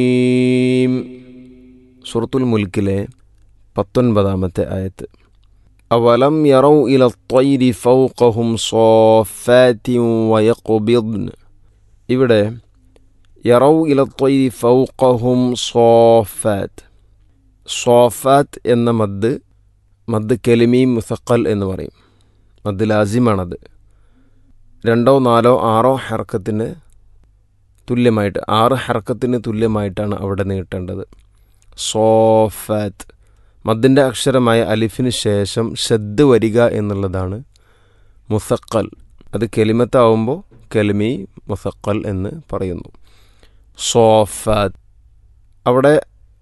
സുറത്തുൽ മുൽക്കിലെ പത്തൊൻപതാമത്തെ ആയത്ത് അവലം യറൗ ഇല ത്വയ്രി ഫൗഖഹും സോഫാത്തിൻ വയഖ്ബിദ്ൻ ഇവിടെ യറൗ ഇല ത്വയ്രി ഫൗഖഹും സോഫാത്ത് സോഫാത്ത് എന്ന മദ് മദ് കെലിമീം മുസക്കൽ എന്ന് പറയും മദ് ലാസിമാണത് രണ്ടോ നാലോ ആറോ ഹർക്കത്തിന് തുല്യമായിട്ട് ആറ് ഹർക്കത്തിന് തുല്യമായിട്ടാണ് അവിടെ നീട്ടേണ്ടത് സോഫാത്ത് മദ്ദിൻ്റെ അക്ഷരമായ അലിഫിന് ശേഷം ഷദ് വരിക എന്നുള്ളതാണ് മുസക്കൽ അത് കെലിമത്താവുമ്പോൾ കെലിമി മുസക്കൽ എന്ന് പറയുന്നു സോഫാത്ത് അവിടെ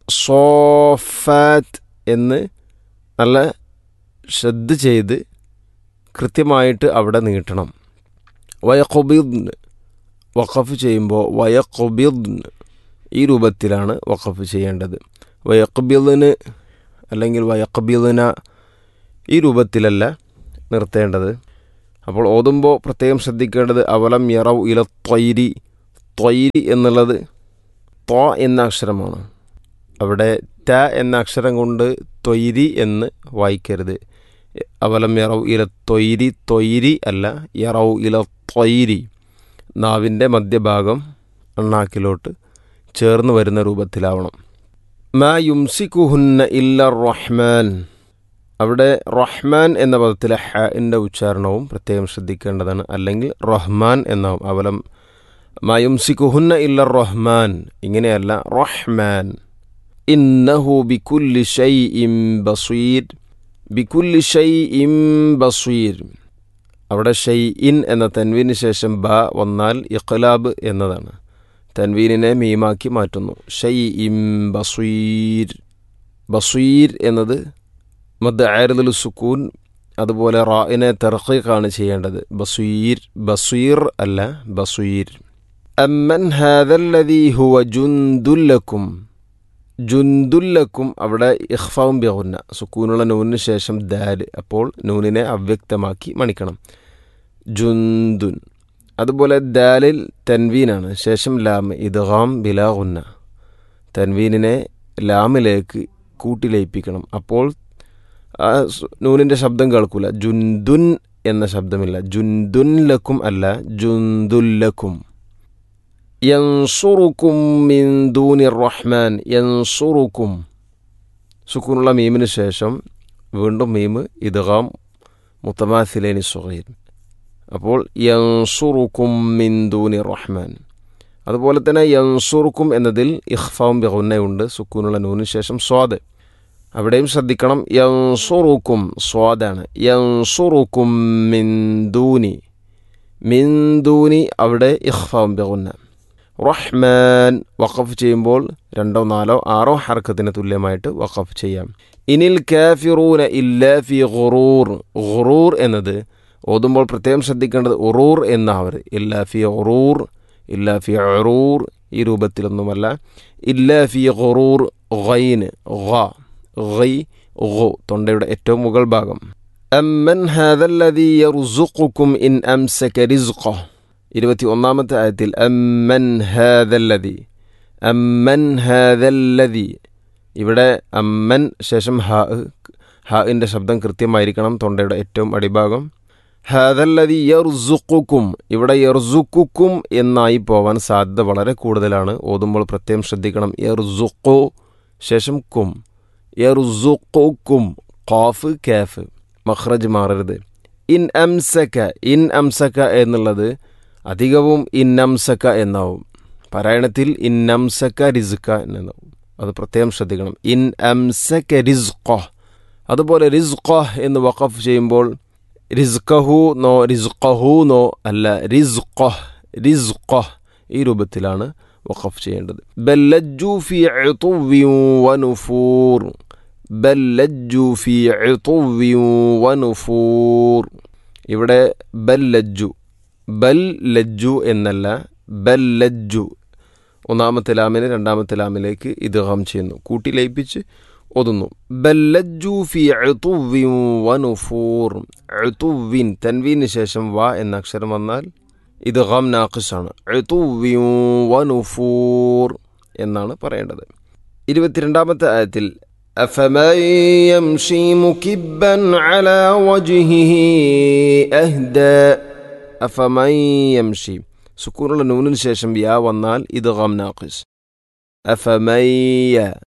സോഫാത്ത് എന്ന് നല്ല ശ്രദ്ധ ചെയ്ത് കൃത്യമായിട്ട് അവിടെ നീട്ടണം വയക്കൊബിദ്ന് വഖഫ് ചെയ്യുമ്പോൾ വയക്കൊബിദ്ന് ഈ രൂപത്തിലാണ് വഖഫ് ചെയ്യേണ്ടത് വയക്കബിദിന് അല്ലെങ്കിൽ വയക്കബിദിന ഈ രൂപത്തിലല്ല നിർത്തേണ്ടത് അപ്പോൾ ഓതുമ്പോൾ പ്രത്യേകം ശ്രദ്ധിക്കേണ്ടത് അവലം യറവ് ഇല ത്വൈരി ത്വൈരി എന്നുള്ളത് ത്വ എന്ന അക്ഷരമാണ് അവിടെ ത എന്ന അക്ഷരം കൊണ്ട് ത്വൈരി എന്ന് വായിക്കരുത് അവലം യറവ് ഇല ത്വൈരി ത്വൈരി അല്ല യറവ് ഇല ത്വൈരി നാവിൻ്റെ മധ്യഭാഗം അണ്ണാക്കിലോട്ട് ചേർന്ന് വരുന്ന രൂപത്തിലാവണം മാ യുംസിക്കുഹുന്ന ഇല്ല റഹ്മാൻ അവിടെ റഹ്മാൻ എന്ന പദത്തിലെ ഹാൻ്റെ ഉച്ചാരണവും പ്രത്യേകം ശ്രദ്ധിക്കേണ്ടതാണ് അല്ലെങ്കിൽ റഹ്മാൻ എന്നാവും അവലം മാ യുംസിക്കുഹുന്ന ഇല്ല റഹ്മാൻ ഇങ്ങനെയല്ല റഹ്മാൻ ഇന്നഹു ബിക്കുല്ലി ഷൈ ഇം ബസീർ ബിക്കുല്ലി ഷൈ ഇം ബസീർ അവിടെ ഷൈ ഇൻ എന്ന തൻവീന് ശേഷം ബ വന്നാൽ ഇഖ്ലാബ് എന്നതാണ് തൻവീനിനെ മീമാക്കി മാറ്റുന്നു ഷൈ ഇം ബസീർ ബസീർ എന്നത് മദ് ആരുദുൽ സുക്കൂൻ അതുപോലെ റായിനെ തെർഖീഖാണ് ചെയ്യേണ്ടത് ബസീർ ബസീർ അല്ല ബസീർ അമ്മൻ ഹാദല്ലദീ ഹുവ ജുന്ദുല്ലക്കും ജുന്ദുല്ലക്കും അവിടെ ഇഖ്ഫാവും ബിഹുന്ന സുക്കൂനുള്ള നൂനിന് ശേഷം ദാല് അപ്പോൾ നൂനിനെ അവ്യക്തമാക്കി മണിക്കണം ജുന്ദുൻ അതുപോലെ ദാലിൽ തൻവീനാണ് ശേഷം ലാം ഇദ്ഗാം ബിലാഹുന്ന തൻവീനിനെ ലാമിലേക്ക് കൂട്ടിലയിപ്പിക്കണം അപ്പോൾ ആ നൂനിൻ്റെ ശബ്ദം കേൾക്കൂല ജുന്ദുൻ എന്ന ശബ്ദമില്ല ജുന്ദുൻ ലക്കും അല്ല ജുന്ദുല്ലക്കും യൻസുറുക്കും മിൻ ദൂനി റഹ്മാൻ യൻസുറുക്കും സുക്കൂനുള്ള മീമിന് ശേഷം വീണ്ടും മീമ് ഇദ്ഗാം മുത്തമാസിലേനി സുഹൈർ അപ്പോൾ യൻസുറുക്കും മിൻ ദൂനി റഹ്മാൻ അതുപോലെ തന്നെ യൻസുറുക്കും എന്നതിൽ ഇഖ്ഫാം ബിഹുന്നയുണ്ട് സുക്കൂനുള്ള നൂനിന് ശേഷം സ്വാദ് അവിടെയും ശ്രദ്ധിക്കണം യൻസുറുക്കും സ്വാദാണ് യൻസുറുക്കും മിൻ ദൂനി മിൻ ദൂനി അവിടെ ഇഖ്ഫാം ബിഹുന്ന റഹ്മാൻ വഖഫ് ചെയ്യുമ്പോൾ രണ്ടോ നാലോ ആറോ ഹർക്കത്തിന് തുല്യമായിട്ട് വഖഫ് ചെയ്യാം ഇനിൽ കാഫിറൂന ഇല്ല ഫി ഖുറൂർ ഖുറൂർ എന്നത് ഓതുമ്പോൾ പ്രത്യേകം ശ്രദ്ധിക്കേണ്ടത് ഉറൂർ എന്നാവരുത് ഇല്ല ഫി ഉറൂർ ഇല്ല ഫി ഉറൂർ ഈ രൂപത്തിലൊന്നുമല്ല ഇല്ല ഫി ഖുറൂർ ഗൈന് ഗൈ ഗോ തൊണ്ടയുടെ ഏറ്റവും മുകൾ ഭാഗം അമ്മൻ ഹാദല്ലദീ യർസുഖുക്കും ഇൻ അംസക റിസ്ഖഹ് ഇരുപത്തി ഒന്നാമത്തെ ആയത്തിൽ അമ്മൻ ഹാദല്ലതി അമ്മൻ ഹാദല്ലതി ഇവിടെ അമ്മൻ ശേഷം ഹ ഹാഇൻ്റെ ശബ്ദം കൃത്യമായിരിക്കണം തൊണ്ടയുടെ ഏറ്റവും അടിഭാഗം ഹാദല്ലതി യർസുക്കും ഇവിടെ യർസുക്കും എന്നായി പോവാൻ സാധ്യത വളരെ കൂടുതലാണ് ഓതുമ്പോൾ പ്രത്യേകം ശ്രദ്ധിക്കണം യർസുക്കു ശേഷം കും യർസുക്കും ഖാഫ് കാഫ് മഖ്റജ് മാറരുത് ഇൻ അംസക ഇൻ അംസക എന്നുള്ളത് അധികവും ഇന്നംസക്ക എന്നാവും പാരായണത്തിൽ ഇന്നംസക്ക റിസ്ക്ക എന്നാവും അത് പ്രത്യേകം ശ്രദ്ധിക്കണം ഇൻ അംസക്ക റിസ്ഖ അതുപോലെ റിസ്ഖ എന്ന് വഖഫ് ചെയ്യുമ്പോൾ റിസ്ഖഹു നോ റിസ്ഖഹു നോ അല്ല റിസ്ഖ റിസ്ഖ ഈ രൂപത്തിലാണ് വഖഫ് ചെയ്യേണ്ടത് ബല്ലജ്ജു ഫി ഉതുവ്വിൻ വനുഫൂർ ബല്ലജ്ജു ഫി ഉതുവ്വിൻ വനുഫൂർ ഇവിടെ ബല്ലജ്ജു ബൽ ലജ്ജു എന്നല്ല ബൽ ലജ്ജു ഒന്നാമത്തെ ലാമിനെ രണ്ടാമത്തെ ലാമിലേക്ക് ഇദ്ഗാം ചെയ്യുന്നു കൂട്ടി ലയിപ്പിച്ച് ഓതുന്നു ബല്ലജ്ജു ഫി ഉതുവ്വിൻ വനുഫൂർ ഉതുവ്വിൻ തൻവീന് ശേഷം വ എന്ന അക്ഷരം വന്നാൽ ഇദ്ഗാം നാഖിസാണ് ഉതുവ്വിൻ വനുഫൂർ എന്നാണ് പറയേണ്ടത് ഇരുപത്തിരണ്ടാമത്തെ ആയത്തിൽ أفمن يمشي مكبا على وجهه أهدى أفمن يمشي സുക്കൂനുള്ള നൂനിന് ശേഷം യാ വന്നാൽ ഇത് ഗം നാഖിസ് അഫമയ്യ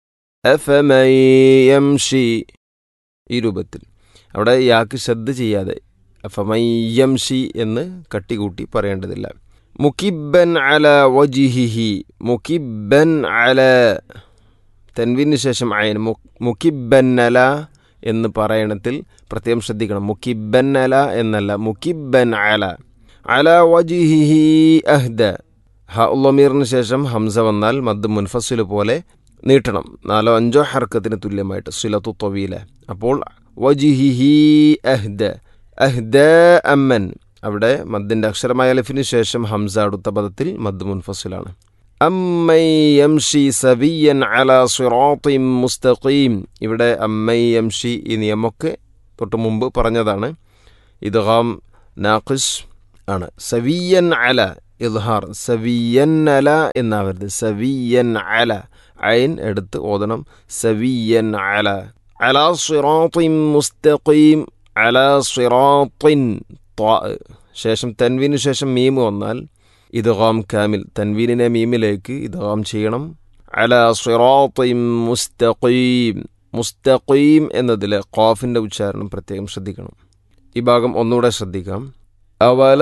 അഫമയ്യംഷി ഈ രൂപത്തിൽ അവിടെ യാക്ക് ശ്രദ്ധ ചെയ്യാതെ അഫമയ്യംഷി എന്ന് കട്ടികൂട്ടി പറയേണ്ടതില്ല മുക്കിബൻ അല വജിഹിഹി മുക്കിബൻ അല തെൻവിന് ശേഷം അയൻ മുക്കിബൻ അല എന്ന് പറയണത്തിൽ പ്രത്യേകം ശ്രദ്ധിക്കണം മുക്കിബൻ അല എന്നല്ല മുക്കിബൻ അല അല വജിഹിഹി അഹ്ദ ഹ ഉള്ളമീറിന് ശേഷം ഹംസ വന്നാൽ മദ് മുൻഫസിൽ പോലെ നീട്ടണം നാലോ അഞ്ചോ ഹർക്കത്തിന് തുല്യമായിട്ട് സുലത്തു തൊവീല അപ്പോൾ വജിഹിഹി അഹ്ദ അഹ്ദ അമ്മൻ അവിടെ മദ്ദിൻ്റെ അക്ഷരമായ അലഫിന് ശേഷം ഹംസ അടുത്ത പദത്തിൽ മദ് മുൻഫസിലാണ് അമ്മൈ യംഷി സവിയൻ അല സിറാത്തിം മുസ്തഖീം ഇവിടെ അമ്മൈ യംഷി ഈ നിയമമൊക്കെ തൊട്ട് മുമ്പ് പറഞ്ഞതാണ് ഇദ്ഗാം നാഖിസ് ആണ് സവിയൻ അല ഇദ്ഹാർ സവിയൻ അല എന്നാവരുത് സവിയൻ അല അയിൻ എടുത്ത് ഓതണം സവിയൻ അല അല സിറാത്തിൻ മുസ്തഖീം അല സിറാത്തിൻ ത്വാ ശേഷം തൻവീന് ശേഷം മീം വന്നാൽ ഇദ്ഗാം കാമിൽ തൻവീനിനെ മീമിലേക്ക് ഇദ്ഗാം ചെയ്യണം അല സിറാത്തിൻ മുസ്തഖീം മുസ്തഖീം എന്നതിലെ ഖാഫിൻ്റെ ഉച്ചാരണം പ്രത്യേകം ശ്രദ്ധിക്കണം ഈ ഭാഗം ഒന്നുകൂടെ ശ്രദ്ധിക്കാം അവല